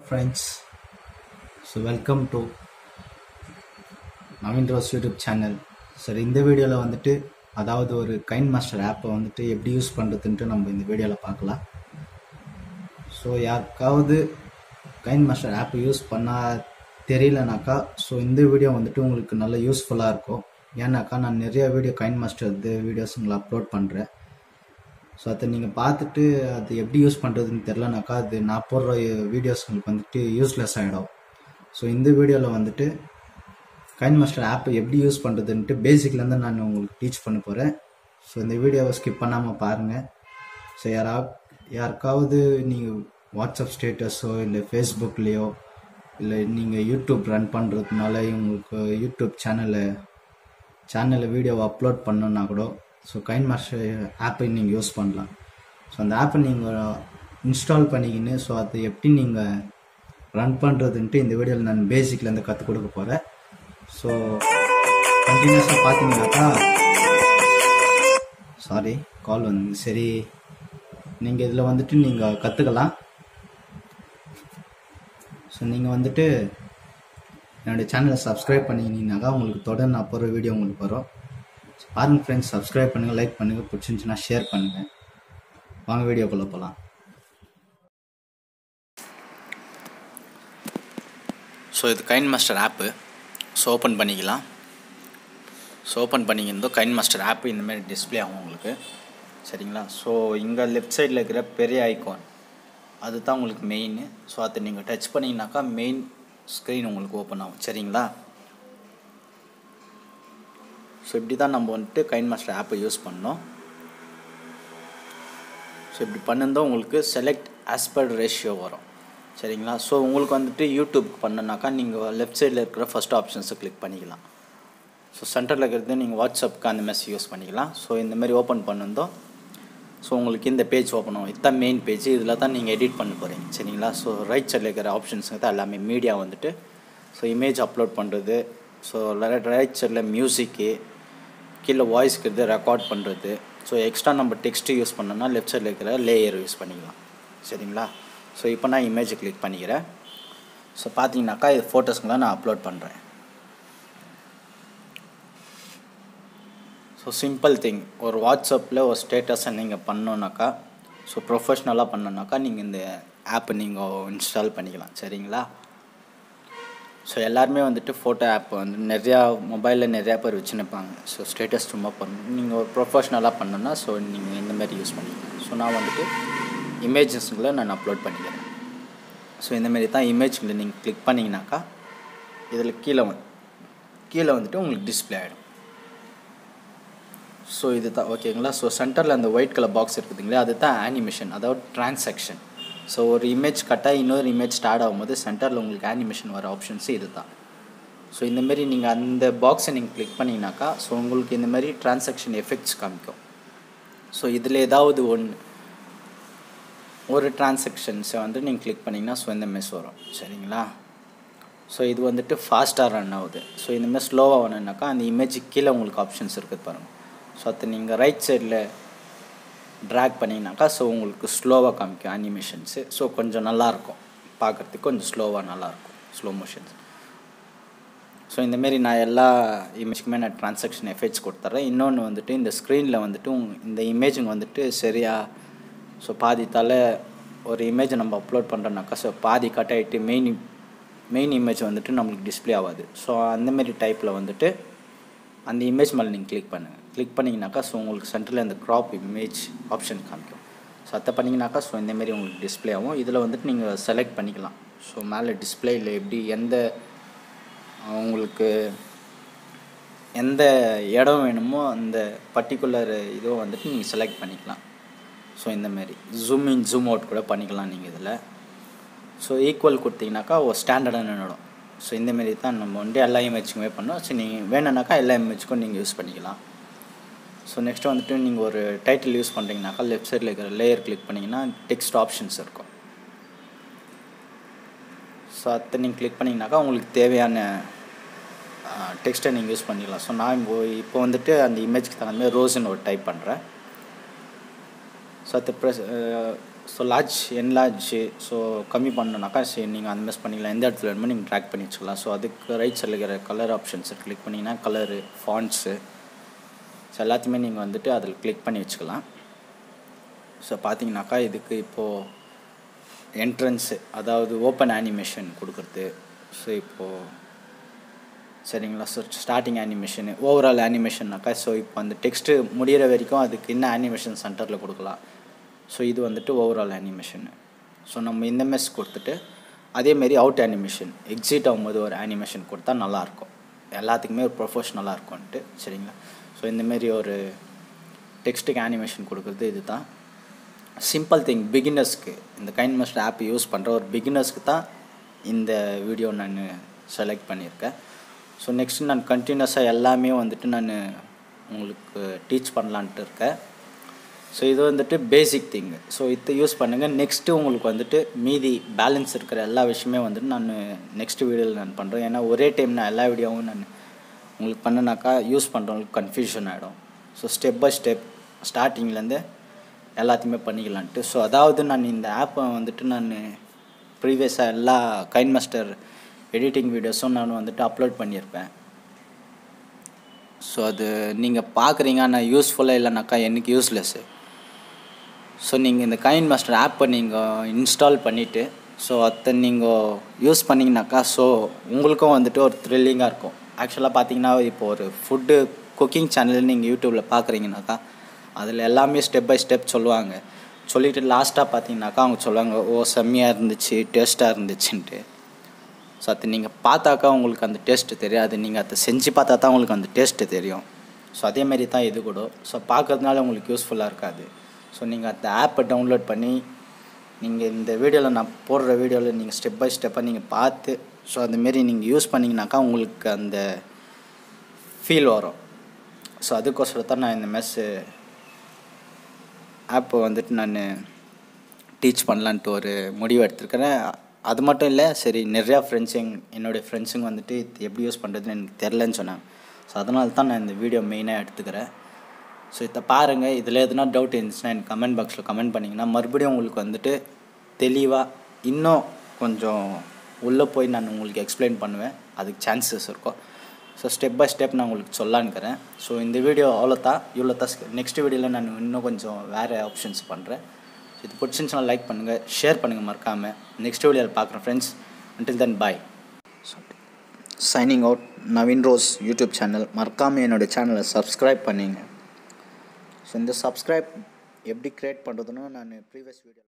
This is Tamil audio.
friends so welcome to Naveen Rose YouTube channel சரி இந்த வீடியோவில் வந்துட்டு அதாவது ஒரு கைன் மாஸ்டர் ஆப்பை வந்துட்டு எப்படி யூஸ் பண்ணுறதுன்ட்டு நம்ம இந்த வீடியோவில் பார்க்கலாம் ஸோ யாருக்காவது கைன் மாஸ்டர் ஆப்பை யூஸ் பண்ணா தெரியலனாக்கா ஸோ இந்த வீடியோ வந்துட்டு உங்களுக்கு நல்ல யூஸ்ஃபுல்லாக இருக்கும் ஏன்னாக்கா நான் நிறைய வீடியோ கைன் மாஸ்டர் இது வீடியோஸ் உங்களை அப்லோட் பண்ணுறேன் ஸோ அதை நீங்கள் பார்த்துட்டு அது எப்படி யூஸ் பண்ணுறதுன்னு தெரிலனாக்கா அது நான் போடுற வீடியோஸ் உங்களுக்கு வந்துட்டு யூஸ்லெஸ் ஆகிடும் ஸோ இந்த வீடியோவில் வந்துட்டு கைன் மாஸ்டர் ஆப்பை எப்படி யூஸ் பண்ணுறதுன்ட்டு பேசிக்லேருந்து நான் உங்களுக்கு டீச் பண்ண போகிறேன் ஸோ இந்த வீடியோவை ஸ்கிப் பண்ணாமல் பாருங்கள் ஸோ யாரா யாருக்காவது நீங்கள் வாட்ஸ்அப் ஸ்டேட்டஸோ இல்லை ஃபேஸ்புக்லேயோ இல்லை நீங்கள் யூடியூப் ரன் பண்ணுறதுனால உங்களுக்கு யூடியூப் சேனலை சேனலில் வீடியோவை அப்லோட் பண்ணணுன்னா கூட ஸோ கைன் மாஸ்டர் ஆப்பை நீங்கள் யூஸ் பண்ணலாம் ஸோ அந்த ஆப்பை நீங்கள் இன்ஸ்டால் பண்ணிக்கின்னு ஸோ அதை எப்படி நீங்கள் ரன் பண்ணுறதுன்ட்டு இந்த வீடியோவில் நான் பேசிக்லேருந்து கற்றுக் கொடுக்க போகிறேன் ஸோ கண்டினியூஸாக பார்த்தீங்கன்னாக்கா சாரி கால் வந்து சரி நீங்கள் இதில் வந்துட்டு நீங்கள் கற்றுக்கலாம் ஸோ நீங்கள் வந்துட்டு என்னுடைய சேனலை சப்ஸ்கிரைப் பண்ணிக்கினீங்கனாக்கா உங்களுக்கு தொடர்ந்து நான் போகிற வீடியோ உங்களுக்கு வரும் பாருங்கள் ஃப்ரெண்ட்ஸ் சப்ஸ்கிரைப் பண்ணுங்கள் லைக் பண்ணுங்கள் பிடிச்சிருந்துச்சுன்னா ஷேர் பண்ணுங்கள் வாங்க வீடியோக்குள்ளே போகலாம் ஸோ இது KineMaster app so open பண்ணிக்கலாம் ஸோ ஓப்பன் பண்ணிக்கிறதோ கைன் மாஸ்டர் ஆப்பு இந்தமாரி டிஸ்பிளே ஆகும் உங்களுக்கு சரிங்களா ஸோ இங்கே லெஃப்ட் சைடில் இருக்கிற பெரிய ஐகான் அதுதான் உங்களுக்கு மெயின் ஸோ அதை நீங்கள் டச் பண்ணிங்கனாக்கா மெயின் ஸ்க்ரீன் உங்களுக்கு ஓப்பன் ஆகும் சரிங்களா ஸோ இப்படி தான் நம்ம வந்துட்டு கைன் மாஸ்டர் ஆப்பை யூஸ் பண்ணோம் ஸோ இப்படி பண்ணிருந்தோம் உங்களுக்கு செலக்ட் ஆஸ்பர்ட் ரேஷியோ வரும் சரிங்களா ஸோ உங்களுக்கு வந்துட்டு யூடியூப் பண்ணனாக்கா நீங்கள் லெஃப்ட் சைடில் இருக்கிற ஃபஸ்ட் ஆப்ஷன்ஸை கிளிக் பண்ணிக்கலாம் ஸோ சென்டரில் இருக்கிறது நீங்கள் வாட்ஸ்அப்புக்கு அந்த மெசேஜ் யூஸ் பண்ணிக்கலாம் ஸோ இந்த மாதிரி ஓப்பன் பண்ணிருந்தோம் ஸோ உங்களுக்கு இந்த பேஜ் ஓப்பன் ஆகும் இதுதான் மெயின் பேஜ் இதில் தான் நீங்கள் எடிட் பண்ண போகிறீங்க சரிங்களா ஸோ ரைட் சைடில் இருக்கிற ஆப்ஷன்ஸுங்க தான் எல்லாமே மீடியா வந்துட்டு ஸோ இமேஜ் அப்லோட் பண்ணுறது ஸோ ரைட் சைடில் மியூசிக்கு கீழே வாய்ஸ் இருக்கிறது ரெக்கார்ட் பண்ணுறது ஸோ எக்ஸ்ட்ரா நம்ம டெக்ஸ்ட்டு யூஸ் பண்ணோன்னா லெஃப்ட் சைடில் இருக்கிற லேயர் யூஸ் பண்ணிக்கலாம் சரிங்களா ஸோ இப்போ நான் இமேஜ் கிளிக் பண்ணிக்கிறேன் ஸோ பார்த்தீங்கன்னாக்கா இது ஃபோட்டோஸ்ங்களாம் நான் அப்லோட் பண்ணுறேன் ஸோ சிம்பிள் திங் ஒரு வாட்ஸ்அப்பில் ஒரு ஸ்டேட்டஸை நீங்கள் பண்ணோன்னாக்கா ஸோ ப்ரொஃபஷ்னலாக பண்ணோன்னாக்கா நீங்கள் இந்த ஆப்பை நீங்கள் இன்ஸ்டால் பண்ணிக்கலாம் சரிங்களா ஸோ எல்லாருமே வந்துட்டு ஃபோட்டோ ஆப் வந்து நிறையா மொபைலில் நிறையா பேர் வச்சுருப்பாங்க ஸோ ஸ்டேட்டஸ் சும்மா பண்ணணும் நீங்கள் ஒரு ப்ரொஃபஷ்னலாக பண்ணணுன்னா ஸோ நீங்கள் இந்த மாதிரி யூஸ் பண்ணிக்கலாம் ஸோ நான் வந்துட்டு இமேஜஸ்களை நான் அப்லோட் பண்ணிக்கிறேன் ஸோ இந்தமாரி தான் இமேஜ்களை நீங்கள் கிளிக் பண்ணிங்கனாக்கா இதில் கீழே வந்து கீழே வந்துட்டு உங்களுக்கு டிஸ்பிளே ஆகிடும் ஸோ இது தான் ஓகேங்களா ஸோ சென்டரில் அந்த ஒயிட் கலர் பாக்ஸ் இருக்குதுங்களா அது தான் ஆனிமேஷன் அதாவது ட்ரான்சாக்ஷன் ஸோ ஒரு இமேஜ் கட்டாக இன்னொரு இமேஜ் ஸ்டார்ட் ஆகும்போது சென்டரில் உங்களுக்கு ஆனிமேஷன் வர ஆப்ஷன்ஸ் இது தான் ஸோ இந்தமாரி நீங்கள் அந்த பாக்ஸை நீங்கள் கிளிக் பண்ணிங்கனாக்கா ஸோ உங்களுக்கு இந்தமாரி ட்ரான்சாக்ஷன் எஃபெக்ட்ஸ் காமிக்கும் ஸோ இதில் ஏதாவது ஒன்று ஒரு டிரான்சாக்ஷன்ஸை வந்து நீங்கள் கிளிக் பண்ணிங்கன்னா ஸோ இந்த மெஸ் வரும் சரிங்களா ஸோ இது வந்துட்டு ஃபாஸ்ட்டாக ரன் ஆகுது ஸோ இந்த மாதிரி ஸ்லோவாக வேணுன்னாக்கா அந்த இமேஜுக்கு கீழே உங்களுக்கு ஆப்ஷன்ஸ் இருக்குது பாருங்கள் ஸோ அதை நீங்கள் ரைட் சைடில் ட்ராக் பண்ணிங்கனாக்கா ஸோ உங்களுக்கு ஸ்லோவாக காமிக்கும் அனிமேஷன்ஸு ஸோ கொஞ்சம் நல்லாயிருக்கும் பார்க்குறதுக்கு கொஞ்சம் ஸ்லோவாக நல்லாயிருக்கும் ஸ்லோ மோஷன்ஸ் ஸோ இந்தமாரி நான் எல்லா இமேஜுக்குமே நான் ட்ரான்சாக்ஷன் எஃபெக்ட்ஸ் கொடுத்துட்றேன் இன்னொன்று வந்துட்டு இந்த ஸ்க்ரீனில் வந்துட்டு இந்த இமேஜுங்க வந்துட்டு சரியாக ஸோ பாதி தலை ஒரு இமேஜை நம்ம அப்லோட் பண்ணுறோன்னாக்கா ஸோ பாதி கட் ஆகிட்டு மெயின் மெயின் இமேஜ் வந்துட்டு நம்மளுக்கு டிஸ்பிளே ஆகாது ஸோ அந்தமாரி டைப்பில் வந்துட்டு அந்த இமேஜ் மேலே நீங்கள் கிளிக் பண்ணுங்கள் கிளிக் பண்ணிங்கனாக்கா ஸோ உங்களுக்கு சென்டரில் அந்த க்ராப் இமேஜ் ஆப்ஷன் காமிக்கும் ஸோ அதை பண்ணிங்கனாக்கா ஸோ இந்தமாரி உங்களுக்கு டிஸ்பிளே ஆகும் இதில் வந்துட்டு நீங்கள் செலக்ட் பண்ணிக்கலாம் ஸோ மேலே டிஸ்பிளேயில் எப்படி எந்த உங்களுக்கு எந்த இடம் வேணுமோ அந்த பர்டிகுலர் இதுவும் வந்துட்டு நீங்கள் செலக்ட் பண்ணிக்கலாம் ஸோ இந்தமாரி ஜூம் இன் ஜூம் அவுட் கூட பண்ணிக்கலாம் நீங்கள் இதில் ஸோ ஈக்குவல் கொடுத்தீங்கனாக்கா ஒரு ஸ்டாண்டர்டான இடம் ஸோ இந்தமாரி தான் நம்ம வந்து எல்லா இமேஜுக்குமே பண்ணோம் ஸோ நீங்கள் வேணும்னாக்கா எல்லா இமேஜுக்கும் நீங்கள் யூஸ் பண்ணிக்கலாம் ஸோ நெக்ஸ்ட்டு வந்துட்டு நீங்கள் ஒரு டைட்டில் யூஸ் பண்ணுறீங்கனாக்கா லெஃப்ட் சைடில் இருக்கிற லேயர் கிளிக் பண்ணிங்கன்னா டெக்ஸ்ட் ஆப்ஷன்ஸ் இருக்கும் ஸோ அதை நீங்கள் கிளிக் பண்ணிங்கனாக்கா உங்களுக்கு தேவையான டெக்ஸ்ட்டை நீங்கள் யூஸ் பண்ணிக்கலாம் ஸோ நான் இப்போ இப்போ வந்துட்டு அந்த இமேஜ்க்கு தகுந்த மாதிரி ரோஸ்ன்னு ஒரு டைப் பண்ணுறேன் ஸோ அதை press so large enlarge so கம்மி பண்ணணுனாக்கா சரி நீங்கள் அந்த மிஸ் பண்ணிக்கலாம் எந்த இடத்துல வேணுமோ நீங்கள் ட்ராக் பண்ணி வச்சுக்கலாம் ஸோ அதுக்கு ரைட் சைடில் இருக்கிற கலர் ஆப்ஷன்ஸை கிளிக் பண்ணிங்கன்னா கலரு ஃபாண்ட்ஸு ஸோ எல்லாத்தையுமே நீங்கள் வந்துட்டு அதில் கிளிக் பண்ணி வச்சுக்கலாம் ஸோ பார்த்தீங்கன்னாக்கா இதுக்கு இப்போது என்ட்ரன்ஸு அதாவது ஓப்பன் அனிமேஷன் கொடுக்குறது ஸோ இப்போது சரிங்களா ஸோ ஸ்டார்டிங் அனிமேஷனு ஓவரால் அனிமேஷன்னாக்கா ஸோ இப்போ அந்த டெக்ஸ்ட்டு முடிகிற வரைக்கும் அதுக்கு என்ன அனிமேஷன் சென்டரில் கொடுக்கலாம் ஸோ இது வந்துட்டு ஓவரால் அனிமேஷனு ஸோ நம்ம இந்த மெஸ் கொடுத்துட்டு அதேமாரி அவுட் அனிமேஷன் எக்ஸிட் ஆகும்போது ஒரு அனிமேஷன் கொடுத்தா நல்லாயிருக்கும் எல்லாத்துக்குமே ஒரு ப்ரொஃபஷ்னலாக இருக்கும்ன்ட்டு சரிங்களா ஸோ இந்தமாரி ஒரு டெக்ஸ்ட்டுக்கு அனிமேஷன் கொடுக்குறது இது தான் சிம்பிள் திங் பிகினர்ஸ்க்கு இந்த கைண்ட் மாஸ்டர் ஆப் யூஸ் பண்ணுற ஒரு பிகினர்ஸ்க்கு தான் இந்த வீடியோ நான் செலக்ட் பண்ணியிருக்கேன் ஸோ நெக்ஸ்ட் நான் கண்டினியூஸாக எல்லாமே வந்துட்டு நான் உங்களுக்கு டீச் பண்ணலான்ட்டு இருக்கேன் ஸோ இது வந்துட்டு பேசிக் திங் ஸோ இதை யூஸ் பண்ணுங்கள் நெக்ஸ்ட்டு உங்களுக்கு வந்துட்டு மீதி பேலன்ஸ் இருக்கிற எல்லா விஷயமே வந்துட்டு நான் நெக்ஸ்ட் வீடியோவில் நான் பண்ணுறேன் ஏன்னா ஒரே டைம் நான் எல்லா வீடியோவும் நான் உங்களுக்கு பண்ணினாக்கா யூஸ் பண்ணுறவங்களுக்கு கன்ஃபியூஷன் ஆகிடும் ஸோ ஸ்டெப் பை ஸ்டெப் ஸ்டார்டிங்லேருந்து எல்லாத்தையுமே பண்ணிக்கலான்ட்டு ஸோ அதாவது நான் இந்த ஆப்பை வந்துட்டு நான் ப்ரீவியஸாக எல்லா கைன் மாஸ்டர் எடிட்டிங் வீடியோஸும் நான் வந்துட்டு அப்லோட் பண்ணியிருப்பேன் ஸோ அது நீங்கள் பார்க்குறீங்க ஆனால் யூஸ்ஃபுல்லாக இல்லைனாக்கா எனக்கு யூஸ்லெஸ்ஸு ஸோ நீங்கள் இந்த கைன் மாஸ்டர் ஆப்பை நீங்கள் இன்ஸ்டால் பண்ணிவிட்டு ஸோ அதை நீங்கள் யூஸ் பண்ணிங்கனாக்கா ஸோ உங்களுக்கும் வந்துட்டு ஒரு த்ரில்லிங்காக இருக்கும் ஆக்சுவலாக பார்த்தீங்கன்னா இப்போ ஒரு ஃபுட்டு குக்கிங் சேனல் நீங்கள் யூடியூப்பில் பார்க்குறீங்கனாக்கா அதில் எல்லாமே ஸ்டெப் பை ஸ்டெப் சொல்லுவாங்க சொல்லிவிட்டு லாஸ்ட்டாக பார்த்தீங்கன்னாக்கா அவங்க சொல்லுவாங்க ஓ செம்மையாக இருந்துச்சு டேஸ்ட்டாக இருந்துச்சுன்ட்டு ஸோ அது நீங்கள் பார்த்தாக்கா உங்களுக்கு அந்த டேஸ்ட்டு தெரியாது நீங்கள் அதை செஞ்சு பார்த்தா தான் உங்களுக்கு அந்த டேஸ்ட்டு தெரியும் ஸோ அதேமாரி தான் இது கூட ஸோ பார்க்கறதுனால உங்களுக்கு யூஸ்ஃபுல்லாக இருக்காது ஸோ நீங்கள் அந்த ஆப்பை டவுன்லோட் பண்ணி நீங்கள் இந்த வீடியோவில் நான் போடுற வீடியோவில் நீங்கள் ஸ்டெப் பை ஸ்டெப்பாக நீங்கள் பார்த்து ஸோ அந்தமாரி நீங்கள் யூஸ் பண்ணிங்கனாக்கா உங்களுக்கு அந்த ஃபீல் வரும் ஸோ அதுக்கோசரம் தான் நான் இந்த மெஸ்ஸு ஆப்பை வந்துட்டு நான் டீச் பண்ணலான்ட்டு ஒரு முடிவு எடுத்திருக்கிறேன் அது மட்டும் இல்லை சரி நிறையா ஃப்ரெண்ட்ஸுங்க என்னுடைய ஃப்ரெண்ட்ஸுங்க வந்துட்டு இது எப்படி யூஸ் பண்ணுறதுன்னு எனக்கு தெரிலன்னு சொன்னாங்க ஸோ அதனால தான் நான் இந்த வீடியோ மெயினாக எடுத்துக்கிறேன் ஸோ இதை பாருங்கள் இதில் எதுனா டவுட் இருந்துச்சுன்னா எனக்கு கமெண்ட் பாக்ஸில் கமெண்ட் பண்ணிங்கன்னா மறுபடியும் உங்களுக்கு வந்துட்டு தெளிவாக இன்னும் கொஞ்சம் உள்ளே போய் நான் உங்களுக்கு எக்ஸ்பிளைன் பண்ணுவேன் அதுக்கு சான்சஸ் இருக்கும் ஸோ ஸ்டெப் பை ஸ்டெப் நான் உங்களுக்கு சொல்லான்னுக்கிறேன் ஸோ இந்த வீடியோ அவ்வளோதான் இவ்வளோ தான் நெக்ஸ்ட் வீடியோவில் நான் இன்னும் கொஞ்சம் வேறு ஆப்ஷன்ஸ் பண்ணுறேன் இது பிடிச்சிருந்துச்சுன்னா லைக் பண்ணுங்கள் ஷேர் பண்ணுங்கள் மறக்காமல் நெக்ஸ்ட் வீடியோவில் பார்க்குறேன் friends until then bye signing out Naveen Rose YouTube channel மறக்காமல் என்னோடய சேனலை சப்ஸ்கிரைப் பண்ணிங்க ஸோ இந்த சப்ஸ்கிரைப் எப்படி க்ரியேட் பண்ணுறதுன்னு நான் ப்ரீவியஸ் வீடியோ